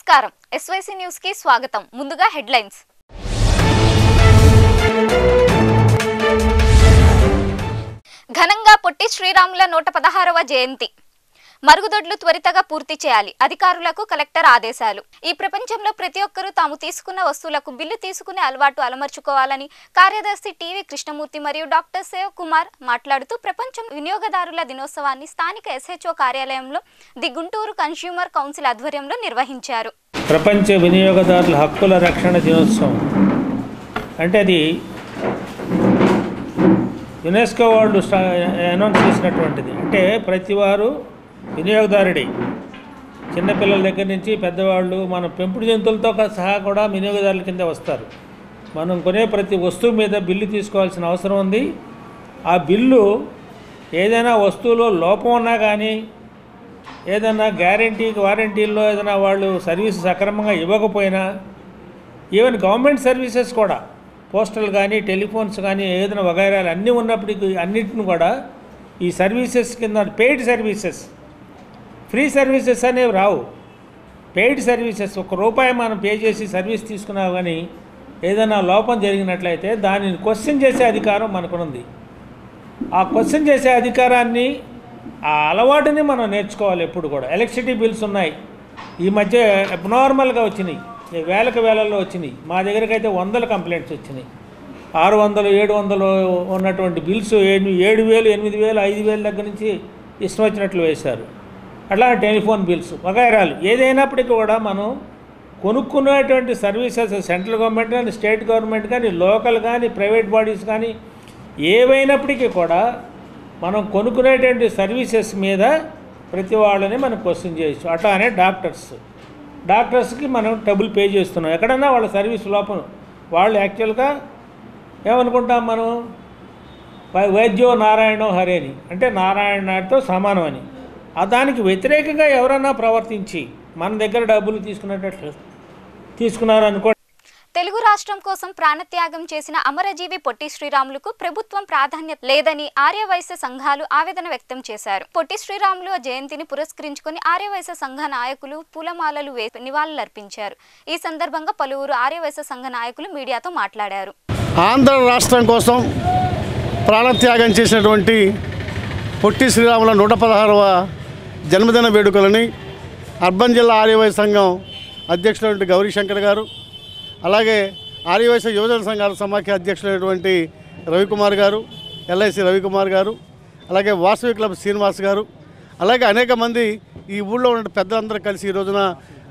నమస్కారం SYC news కి స్వాగతం ముందుగా హెడ్లైన్స్ ఘనంగా పొట్టి శ్రీరాముల నూట పదహారవ జయంతి మరుగుదొడ్లు త్వరితగా పూర్తి చేయాలి అధికారులకు కలెక్టర్ ఆదేశాలు ఈ ప్రపంచంలో ప్రతి ఒక్కరూ తాము తీసుకున్న వస్తువులకు బిల్లు తీసుకునే అలవాటు అలమర్చుకోవాలని కార్యదర్శి టీవీ కృష్ణమూర్తి మరియు డాక్టర్ సేవ్ కుమార్ మాట్లాడుతూ ప్రపంచం వినియోగదారుల దినోత్సవాన్ని స్థానిక ఎస్హెచ్ఓ కార్యాలయంలో ది గుంటూరు కన్స్యూమర్ కౌన్సిల్ ఆధ్వర్యంలో నిర్వహించారు ప్రపంచ వినియోగదారుల హక్కుల రక్షణ దినోత్సవం అంటే అది యునెస్కో వాళ్ళు స్టా- అనౌన్స్ చేసినటువంటిది అంటే ప్రతి వారు వినియోగదారుడే చిన్నపిల్లల దగ్గర నుంచి పెద్దవాళ్ళు మన పెంపుడు జంతువులతో క- సహా కూడా వినియోగదారుల కింద వస్తారు మనం కొనే ప్రతి వస్తువు మీద బిల్లు తీసుకోవాల్సిన అవసరం ఉంది ఆ బిల్లు ఏదైనా వస్తువులో లోపం ఉన్నా కానీ ఏదైనా గ్యారంటీ వారంటీల్లో ఏదైనా వాళ్ళు సర్వీస్ సక్రమంగా ఇవ్వకపోయినా ఈవెన్ గవర్నమెంట్ సర్వీసెస్ కూడా పోస్టల్ కానీ టెలిఫోన్స్ కానీ ఏదైనా వగైరాలు అన్నీ ఉన్నప్పటికీ అన్నిటిని కూడా ఈ సర్వీసెస్ కింద పెయిడ్ సర్వీసెస్ ఫ్రీ సర్వీసెస్ అనేవి రావు పెయిడ్ సర్వీసెస్ ఒక రూపాయి మనం పే చేసి సర్వీస్ తీసుకున్నా కానీ ఏదైనా లోపం జరిగినట్లయితే దానిని క్వశ్చన్ చేసే అధికారం మనకునుంది ఆ క్వశ్చన్ చేసే అధికారాన్ని ఆ అలవాటుని మనం నేర్చుకోవాలి ఎప్పుడు కూడా ఎలక్ట్రిసిటీ బిల్స్ ఉన్నాయి ఈ మధ్య అబ్నార్మల్గా వచ్చినాయి ఈ వేలకు వేలల్లో వచ్చినాయి మా దగ్గరికి అయితే వందల కంప్లైంట్స్ వచ్చినాయి ఆరు వందలు ఏడు వందలు ఉన్నటువంటి బిల్స్ ఏడు ఏడు వేలు ఎనిమిది వేలు ఐదు వేల దగ్గర నుంచి ఇష్టం వచ్చినట్లు వేశారు అట్లా టెలిఫోన్ బిల్స్ వగైరాలు ఏదైనప్పటికీ కూడా మనం కొనుక్కునేటువంటి సర్వీసెస్ సెంట్రల్ గవర్నమెంట్ కానీ స్టేట్ గవర్నమెంట్ కానీ లోకల్ కానీ ప్రైవేట్ బాడీస్ కానీ ఏవైనప్పటికీ కూడా మనం కొనుక్కునేటువంటి సర్వీసెస్ మీద ప్రతి వాళ్ళని మనం క్వశ్చన్ చేయొచ్చు అట్లానే డాక్టర్స్ డాక్టర్స్కి మనం డబ్బులు పే చేస్తున్నాం ఎక్కడన్నా వాళ్ళ సర్వీస్ లోపం వాళ్ళు యాక్చువల్గా ఏమనుకుంటాం మనం వై- వైద్యో నారాయణో హరేని అంటే నారాయణ నాయుడుతో సమానం అని ఆ దానికి వ్యతిరేకంగా ఎవరన్నా ప్రవర్తించి మన దగ్గర డబ్బులు తీసుకునేటట్లు తీసుకున్నారు అనుకో తెలుగు రాష్ట్రం కోసం ప్రాణత్యాగం చేసిన అమరజీవి పొట్టి శ్రీరాములకు ప్రభుత్వం ప్రాధాన్యత లేదని ఆర్యవైశ్య సంఘాలు ఆవేదన వ్యక్తం చేశారు పొట్టి శ్రీరాములు జయంతిని పురస్కరించుకొని ఆర్యవైశ్య సంఘ నాయకులు పూలమాలలు వేసి నివాళులర్పించారు ఈ సందర్భంగా పలువురు ఆర్యవైశ్య సంఘ నాయకులు మీడియాతో మాట్లాడారు ఆంధ్ర రాష్ట్రం కోసం ప్రాణత్యాగం చేసినటువంటి పొట్టి శ్రీరాముల నూట పదహారవ జన్మదిన వేడుకలని అర్బన్ జిల్లా ఆర్యవైశ్య సంఘం అధ్యక్షులైనటువంటి గౌరీశంకర్ గారు అలాగే ఆర్యవైశ్య యువజన సంఘాల సమాఖ్య అధ్యక్షులైనటువంటి రవికుమార్ గారు ఎల్ఐసి రవికుమార్ గారు అలాగే వాసవి క్లబ్ శ్రీనివాస్ గారు అలాగే అనేక మంది ఈ ఊళ్ళో ఉన్న పెద్దలందరూ కలిసి ఈ రోజున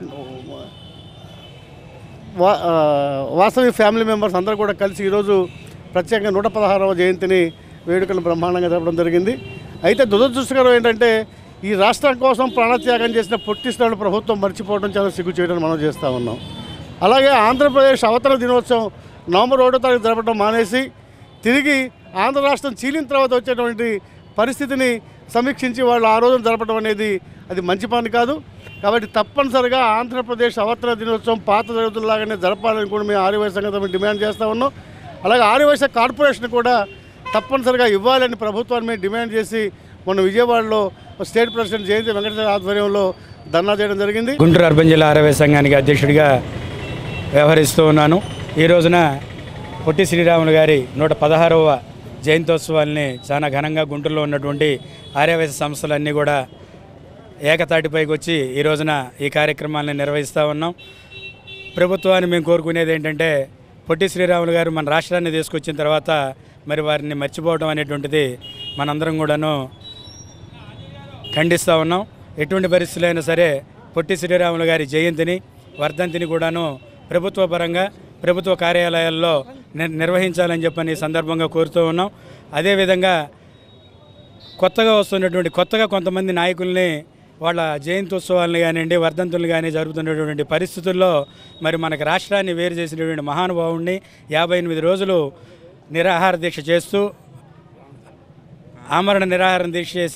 వా ఆ, వాసవి ఫ్యామిలీ మెంబర్స్ అందరూ కూడా కలిసి ఈరోజు ప్రత్యేకంగా నూట పదహారవ జయంతిని వేడుకలు బ్రహ్మాండంగా జరపడం జరిగింది అయితే దురదృష్టకరం ఏంటంటే ఈ రాష్ట్రం కోసం ప్రాణత్యాగం చేసిన పొట్టిస్తున్నాడు ప్రభుత్వం మర్చిపోవడం చాలా సిగ్గు చేయడం మనం చేస్తూ ఉన్నాం అలాగే ఆంధ్రప్రదేశ్ అవతరణ దినోత్సవం నవంబర్ ఒకటో తారీఖు జరపడం మానేసి తిరిగి ఆంధ్ర రాష్ట్రం చీలిన తర్వాత వచ్చేటువంటి పరిస్థితిని సమీక్షించి వాళ్ళు ఆ రోజున జరపడం అనేది అది మంచి పని కాదు కాబట్టి తప్పనిసరిగా ఆంధ్రప్రదేశ్ అవతరణ దినోత్సవం పాత జరుగుతులాగానే జరపాలని కూడా మేము ఆర్యవైశ్య సంఘం డిమాండ్ చేస్తూ ఉన్నాం అలాగే ఆర్యవైశ్య కార్పొరేషన్ కూడా తప్పనిసరిగా ఇవ్వాలని ప్రభుత్వాన్ని మేము డిమాండ్ చేసి మొన్న విజయవాడలో స్టేట్ ప్రెసిడెంట్ జయంతి వెంకటేశ్వర ఆధ్వర్యంలో ధర్నా చేయడం జరిగింది గుంటూరు అర్బన్ జిల్లా ఆరవై సంఘానికి అధ్యక్షుడిగా వ్యవహరిస్తూ ఉన్నాను ఈ రోజున పొట్టి శ్రీరాములు గారి నూట పదహారవ జయంతోత్సవాల్ని చాలా ఘనంగా గుంటూరులో ఉన్నటువంటి ఆర్యవైశ్య సంస్థలన్నీ కూడా ఏకతాటిపైకి వచ్చి ఈ రోజున ఈ కార్యక్రమాలను నిర్వహిస్తూ ఉన్నాం ప్రభుత్వాన్ని మేము కోరుకునేది ఏంటంటే పొట్టి శ్రీరాములు గారు మన రాష్ట్రాన్ని తీసుకొచ్చిన తర్వాత మరి వారిని మర్చిపోవడం అనేటువంటిది మనందరం కూడాను ఖండిస్తూ ఉన్నాం ఎటువంటి పరిస్థితులైనా సరే పొట్టి శ్రీరాములు గారి జయంతిని వర్ధంతిని కూడాను ప్రభుత్వ పరంగా ప్రభుత్వ కార్యాలయాల్లో నిర్- నిర్వహించాలని చెప్పని ఈ సందర్భంగా కోరుతూ ఉన్నాం అదేవిధంగా కొత్తగా వస్తున్నటువంటి కొత్తగా కొంతమంది నాయకుల్ని వాళ్ళ జయంత్యుత్సవాలను కానివ్వండి వర్ధంతులు కానీ జరుగుతున్నటువంటి పరిస్థితుల్లో మరి మనకి రాష్ట్రాన్ని వేరు చేసినటువంటి మహానుభావుడిని యాభై ఎనిమిది రోజులు నిరాహార దీక్ష చేస్తూ ఆమరణ నిరాహారం దీక్ష చేసి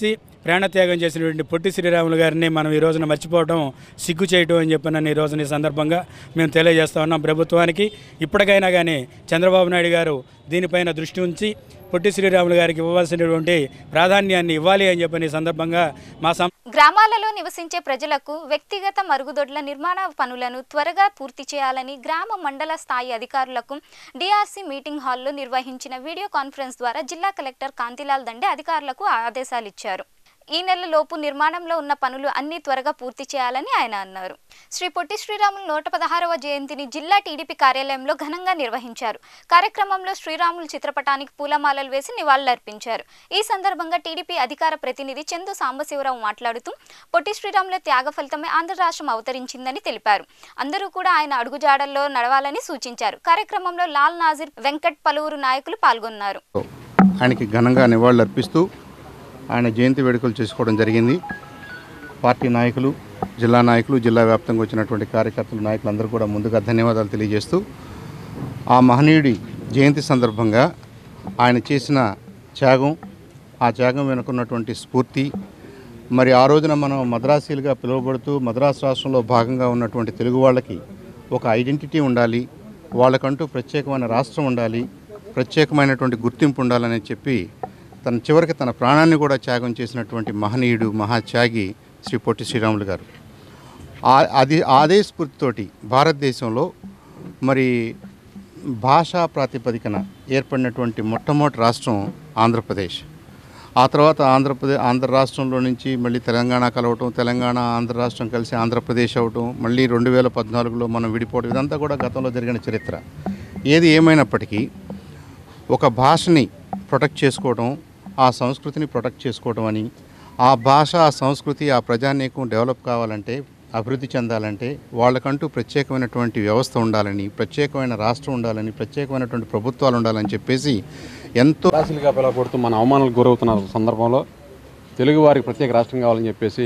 ప్రాణత్యాగం చేసినటువంటి పొట్టి శ్రీరాములు గారిని మనం ఈ రోజున మర్చిపోవడం సిగ్గు చేయటం అని చెప్పి నన్ను ఈ రోజున ఈ సందర్భంగా మేము తెలియజేస్తా ఉన్నాం ప్రభుత్వానికి ఇప్పటికైనా కానీ చంద్రబాబు నాయుడు గారు దీనిపైన దృష్టి ఉంచి పొట్టి శ్రీరాములు గారికి ఇవ్వాల్సినటువంటి ప్రాధాన్యాన్ని ఇవ్వాలి అని చెప్పని ఈ సందర్భంగా మా సం గ్రామాలలో నివసించే ప్రజలకు వ్యక్తిగత మరుగుదొడ్ల నిర్మాణ పనులను త్వరగా పూర్తి చేయాలని గ్రామ మండల స్థాయి అధికారులకు డిఆర్సీ మీటింగ్ హాల్లో నిర్వహించిన వీడియో కాన్ఫరెన్స్ ద్వారా జిల్లా కలెక్టర్ కాంతిలాల్ దండే అధికారులకు ఆదేశాలు ఇచ్చారు ఈ నెల లోపు నిర్మాణంలో ఉన్న పనులు అన్ని త్వరగా పూర్తి చేయాలని ఆయన అన్నారు శ్రీ పొట్టి శ్రీరాములు నూట పదహారవ జయంతిని జిల్లా టీడీపీ కార్యాలయంలో ఘనంగా నిర్వహించారు కార్యక్రమంలో శ్రీరాములు చిత్రపటానికి పూలమాలలు వేసి నివాళులర్పించారు ఈ సందర్భంగా టీడీపీ అధికార ప్రతినిధి చందు సాంబశివరావు మాట్లాడుతూ పొట్టి శ్రీరాముల త్యాగ ఫలితమే ఆంధ్ర రాష్ట్రం అవతరించిందని తెలిపారు అందరూ కూడా ఆయన అడుగుజాడల్లో నడవాలని సూచించారు కార్యక్రమంలో లాల్ నాజిర్ వెంకట్ పలువురు నాయకులు పాల్గొన్నారు ఆయనకి ఘనంగా నివాళులు అర్పిస్తూ ఆయన జయంతి వేడుకలు చేసుకోవడం జరిగింది పార్టీ నాయకులు జిల్లా నాయకులు జిల్లా వ్యాప్తంగా వచ్చినటువంటి కార్యకర్తలు నాయకులందరూ కూడా ముందుగా ధన్యవాదాలు తెలియజేస్తూ ఆ మహనీయుడి జయంతి సందర్భంగా ఆయన చేసిన త్యాగం ఆ త్యాగం వెనుకున్నటువంటి స్ఫూర్తి మరి ఆ రోజున మనం మద్రాసీలుగా పిలువబడుతూ మద్రాసు రాష్ట్రంలో భాగంగా ఉన్నటువంటి తెలుగు వాళ్ళకి ఒక ఐడెంటిటీ ఉండాలి వాళ్ళకంటూ ప్రత్యేకమైన రాష్ట్రం ఉండాలి ప్రత్యేకమైనటువంటి గుర్తింపు ఉండాలని చెప్పి తన చివరికి తన ప్రాణాన్ని కూడా త్యాగం చేసినటువంటి మహనీయుడు మహాత్యాగి శ్రీ పొట్టి శ్రీరాములు గారు ఆ- అది అదే స్ఫూర్తితోటి భారతదేశంలో మరి భాషా ప్రాతిపదికన ఏర్పడినటువంటి మొట్టమొదటి రాష్ట్రం ఆంధ్రప్రదేశ్ ఆ తర్వాత ఆంధ్రప్రదేశ్ ఆంధ్ర రాష్ట్రంలో నుంచి మళ్ళీ తెలంగాణ కలవటం తెలంగాణ ఆంధ్ర రాష్ట్రం కలిసి ఆంధ్రప్రదేశ్ అవటం మళ్ళీ రెండు వేల పద్నాలుగులో మనం విడిపోవడం ఇదంతా కూడా గతంలో జరిగిన చరిత్ర ఏది ఏమైనప్పటికీ ఒక భాషని ప్రొటెక్ట్ చేసుకోవడం ఆ సంస్కృతిని ప్రొటెక్ట్ చేసుకోవడం అని ఆ భాష ఆ సంస్కృతి ఆ ప్రజానీకం డెవలప్ కావాలంటే అభివృద్ధి చెందాలంటే వాళ్ళకంటూ ప్రత్యేకమైనటువంటి వ్యవస్థ ఉండాలని ప్రత్యేకమైన రాష్ట్రం ఉండాలని ప్రత్యేకమైనటువంటి ప్రభుత్వాలు ఉండాలని చెప్పేసి ఎంతో రాశులుగా పిలవబడుతూ మన అవమానాలకు గురవుతున్న సందర్భంలో తెలుగు వారికి ప్రత్యేక రాష్ట్రం కావాలని చెప్పేసి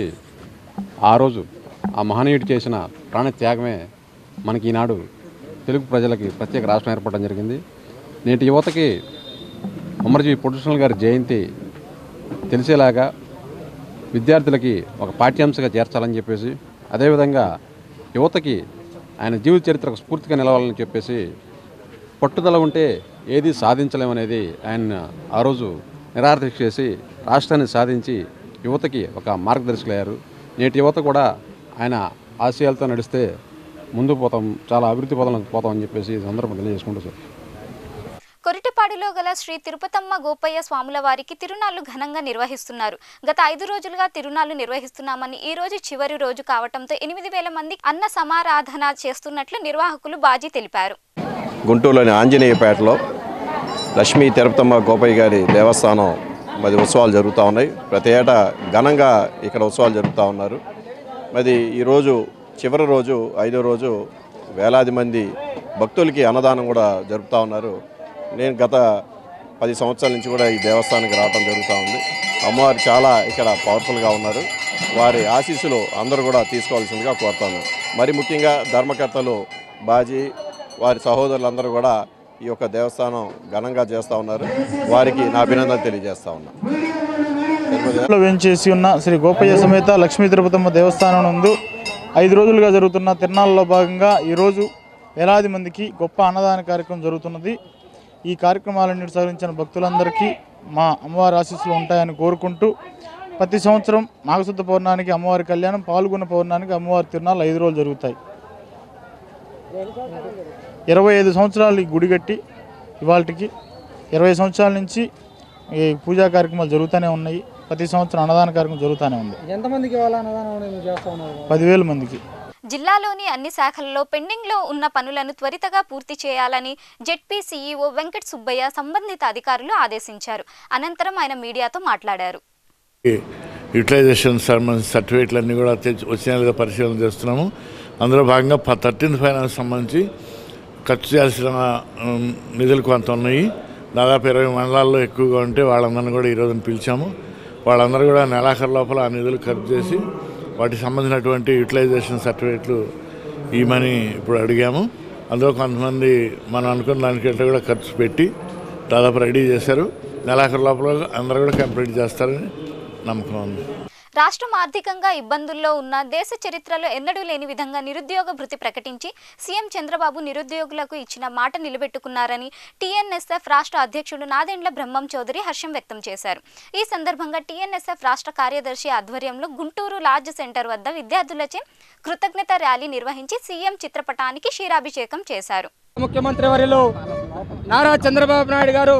ఆ రోజు ఆ మహనీయుడు చేసిన ప్రాణ త్యాగమే మనకి ఈనాడు తెలుగు ప్రజలకి ప్రత్యేక రాష్ట్రం ఏర్పడడం జరిగింది నేటి యువతకి అమరజీవి పొట్టిశ్రీరాములు గారి జయంతి తెలిసేలాగా విద్యార్థులకి ఒక పాఠ్యాంశంగా చేర్చాలని చెప్పేసి అదేవిధంగా యువతకి ఆయన జీవిత చరిత్రకు స్ఫూర్తిగా నిలవాలని చెప్పేసి పట్టుదల ఉంటే ఏది సాధించలేమనేది ఆయన ఆ రోజు నిరాదీక్ష చేసి రాష్ట్రాన్ని సాధించి యువతకి ఒక మార్గదర్శకులయ్యారు నేటి యువత కూడా ఆయన ఆశయాలతో నడిస్తే ముందు పోతాం చాలా అభివృద్ధి పదంలోకి పోతాం అని చెప్పేసి ఈ సందర్భం తెలియజేసుకుంటూ సార్ కొరిటిపాడులో గల శ్రీ తిరుపతమ్మ గోపయ్య స్వాముల వారికి తిరునాళ్లు ఘనంగా నిర్వహిస్తున్నారు గత ఐదు రోజులుగా తిరునాళ్లు నిర్వహిస్తున్నామని ఈ రోజు చివరి రోజు కావటంతో ఎనిమిది వేల మంది అన్న సమారాధన చేస్తున్నట్లు నిర్వాహకులు బాజీ తెలిపారు గుంటూరులోని ఆంజనేయపేటలో లక్ష్మీ తిరుపతమ్మ గోపయ్య గారి దేవస్థానం మరి ఉత్సవాలు జరుగుతూ ఉన్నాయి ప్రతి ఏటా ఘనంగా ఇక్కడ ఉత్సవాలు జరుపుతూ ఉన్నారు మరి ఈరోజు చివరి రోజు ఐదో రోజు వేలాది మంది భక్తులకి అన్నదానం కూడా జరుపుతూ ఉన్నారు నేను గత పది సంవత్సరాల నుంచి కూడా ఈ దేవస్థానానికి రావడం జరుగుతూ ఉంది అమ్మవారు చాలా ఇక్కడ పవర్ఫుల్గా ఉన్నారు వారి ఆశీస్సులు అందరూ కూడా తీసుకోవాల్సిందిగా కోరుతాను మరి ముఖ్యంగా ధర్మకర్తలు బాజీ వారి సహోదరులందరూ కూడా ఈ యొక్క దేవస్థానం ఘనంగా చేస్తూ ఉన్నారు వారికి నా అభినందన తెలియజేస్తా ఉన్నాను లో వేంచేసి ఉన్న శ్రీ గోపయ్య సమేత లక్ష్మీ తిరుపతమ్మ దేవస్థానం నందు ఐదు రోజులుగా జరుగుతున్న తిరునాళ్ళలో భాగంగా ఈరోజు వేలాది మందికి గొప్ప అన్నదాన కార్యక్రమం జరుగుతున్నది ఈ కార్యక్రమాలన్నిటి సహకరించిన భక్తులందరికీ మా అమ్మవారి ఆశీస్సులు ఉంటాయని కోరుకుంటూ ప్రతి సంవత్సరం నాగశుద్ధ పౌర్ణానికి అమ్మవారి కళ్యాణం పాల్గొన్న పౌర్ణానికి అమ్మవారి తిరునాళ్ళు ఐదు రోజులు జరుగుతాయి ఇరవై ఐదు సంవత్సరాలు ఈ గుడి కట్టి ఇవాళకి ఇరవై సంవత్సరాల నుంచి ఈ పూజా కార్యక్రమాలు జరుగుతూనే ఉన్నాయి ప్రతి సంవత్సరం అన్నదాన కార్యక్రమం జరుగుతూనే ఉంది ఎంతమందికి ఇవాళ అన్నదానం అనేది చేస్తా ఉన్నారు పదివేల మందికి జిల్లాలోని అన్ని శాఖల్లో పెండింగ్లో ఉన్న పనులను త్వరితగా పూర్తి చేయాలని జెడ్పీ సీఈఓ వెంకట్ సుబ్బయ్య సంబంధిత అధికారులు ఆదేశించారు అనంతరం ఆయన మీడియాతో మాట్లాడారు యూటిలైజేషన్ సంబంధించిన సర్టిఫికేట్లు అన్నీ కూడా తెచ్చి వచ్చిన లేదా పరిశీలన చేస్తున్నాము అందులో భాగంగా థర్టీన్త్ ఫైనాన్స్ సంబంధించి ఖర్చు చేయాల్సిన ఉమ్, నిధులు కొంత ఉన్నాయి దాదాపు ఇరవై మండలాల్లో ఎక్కువగా ఉంటే వాళ్ళందరినీ కూడా ఈరోజు పిలిచాము వాళ్ళందరూ కూడా నెలాఖరు లోపల ఆ నిధులు ఖర్చు చేసి వాటికి సంబంధించినటువంటి యూటిలైజేషన్ సర్టిఫికేట్లు ఇవ్వమని ఇప్పుడు అడిగాము అందులో కొంతమంది మనం అనుకున్న దానికంటే కూడా ఖర్చు పెట్టి దాదాపు రెడీ చేశారు నెలాఖరు లోపల అందరూ కూడా కంప్లీట్ చేస్తారని నమ్మకం ఉంది రాష్ట్రం ఆర్థికంగా ఇబ్బందుల్లో ఉన్న దేశ చరిత్రలో ఎన్నడూ లేని విధంగా నిరుద్యోగ భృతి ప్రకటించి సీఎం చంద్రబాబు నిరుద్యోగులకు ఇచ్చిన మాట నిలబెట్టుకున్నారని టీఎన్ఎస్ఎఫ్ రాష్ట్ర అధ్యక్షుడు నాదెండ్ల బ్రహ్మం చౌదరి హర్షం వ్యక్తం చేశారు ఈ సందర్భంగా టీఎన్ఎస్ఎఫ్ రాష్ట్ర కార్యదర్శి ఆధ్వర్యంలో గుంటూరు లాడ్జ్ సెంటర్ వద్ద విద్యార్థులచే కృతజ్ఞత ర్యాలీ నిర్వహించి సీఎం చిత్రపటానికి క్షీరాభిషేకం చేశారు ముఖ్యమంత్రి వర్యులు నారా చంద్రబాబు నాయుడు గారు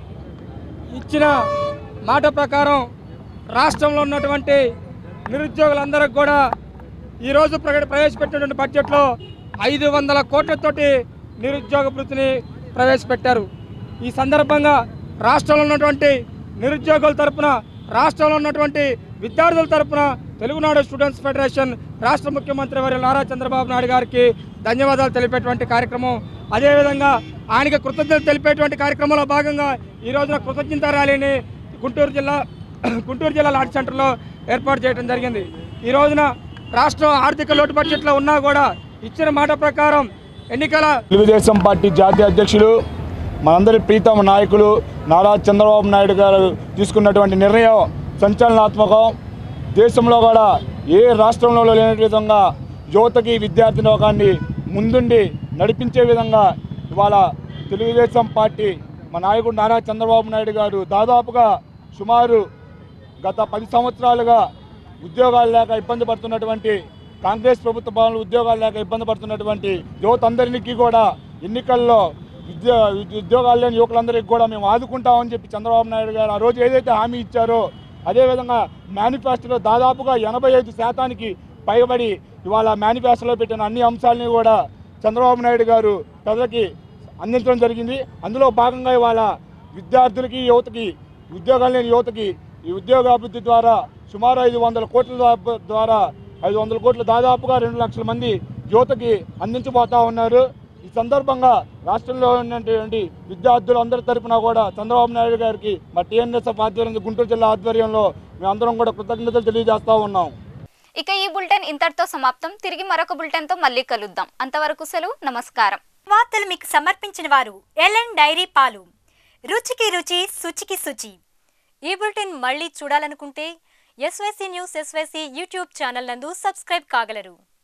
ఇచ్చిన మాట ప్రకారం రాష్ట్రంలో ఉన్నటువంటి నిరుద్యోగులందరికి కూడా ఈరోజు ప్రకట ప్రవేశపెట్టినటువంటి బడ్జెట్లో ఐదు వందల కోట్లతోటి నిరుద్యోగ వృత్తిని ప్రవేశపెట్టారు ఈ సందర్భంగా రాష్ట్రంలో ఉన్నటువంటి నిరుద్యోగుల తరపున రాష్ట్రంలో ఉన్నటువంటి విద్యార్థుల తరపున తెలుగునాడు స్టూడెంట్స్ ఫెడరేషన్ రాష్ట్ర ముఖ్యమంత్రి వారి నారా చంద్రబాబు నాయుడు గారికి ధన్యవాదాలు తెలిపేటువంటి కార్యక్రమం అదేవిధంగా ఆయనకి కృతజ్ఞతలు తెలిపేటువంటి కార్యక్రమంలో భాగంగా ఈ రోజున కృతజ్ఞత ర్యాలీని గుంటూరు జిల్లా గుంటూరు జిల్లా లాడ్ సెంటర్లో ఏర్పాటు చేయడం జరిగింది ఈ రోజున రాష్ట్రం ఆర్థిక లోటు బడ్జెట్లో ఉన్నా కూడా ఇచ్చిన మాట ప్రకారం ఎన్నికల తెలుగుదేశం పార్టీ జాతీయ అధ్యక్షులు మనందరి ప్రీతమ నాయకులు నారా చంద్రబాబు నాయుడు గారు తీసుకున్నటువంటి నిర్ణయం సంచలనాత్మకం దేశంలో కూడా ఏ రాష్ట్రంలో లేని విధంగా యువతకి విద్యార్థి లోకాన్ని ముందుండి నడిపించే విధంగా ఇవాళ తెలుగుదేశం పార్టీ మా నాయకుడు నారా చంద్రబాబు నాయుడు గారు దాదాపుగా సుమారు గత పది సంవత్సరాలుగా ఉద్యోగాలు లేక ఇబ్బంది పడుతున్నటువంటి కాంగ్రెస్ ప్రభుత్వ భవనంలో ఉద్యోగాలు లేక ఇబ్బంది పడుతున్నటువంటి యువత అందరికీ కూడా ఎన్నికల్లో ఉద్యో ఉద్యోగాలు లేని యువకులందరికీ కూడా మేము ఆదుకుంటామని చెప్పి చంద్రబాబు నాయుడు గారు ఆ రోజు ఏదైతే హామీ ఇచ్చారో అదేవిధంగా మేనిఫెస్టోలో దాదాపుగా ఎనభై ఐదు శాతానికి పైబడి ఇవాళ మేనిఫెస్టోలో పెట్టిన అన్ని అంశాలని కూడా చంద్రబాబు నాయుడు గారు ప్రజలకి అందించడం జరిగింది అందులో భాగంగా ఇవాళ విద్యార్థులకి యువతకి ఉద్యోగాలు లేని యువతకి ఈ ఉద్యోగాభివృద్ధి ద్వారా సుమారు ఐదు వందల కోట్ల ద్వా- ద్వారా ఐదు వందల కోట్లు దాదాపుగా రెండు లక్షల మంది యువతకి అందించబోతా ఉన్నారు ఈ సందర్భంగా రాష్ట్రంలో ఉన్నటువంటి విద్యార్థులు అందరి తరపున కూడా చంద్రబాబు నాయుడు గారికి మా టీఎన్ఎస్ఎఫ్ ఆధ్వర్యంలో గుంటూరు జిల్లా ఆధ్వర్యంలో మేమందరం కూడా కృతజ్ఞతలు తెలియజేస్తా ఉన్నాం ఇక ఈ బులెటిన్ ఇంతటితో సమాప్తం తిరిగి మరొక బులెటిన్తో మళ్ళీ కలుద్దాం అంతవరకు సెలవు నమస్కారం వార్తలు మీకు సమర్పించిన వారు ఎల్ఎన్ డైరీ పాలు రుచికి రుచి శుచికి శుచి ఈ బులెటిన్ మళ్ళీ చూడాలనుకుంటే SYC news SYC YouTube channel నందు సబ్స్క్రైబ్ కాగలరు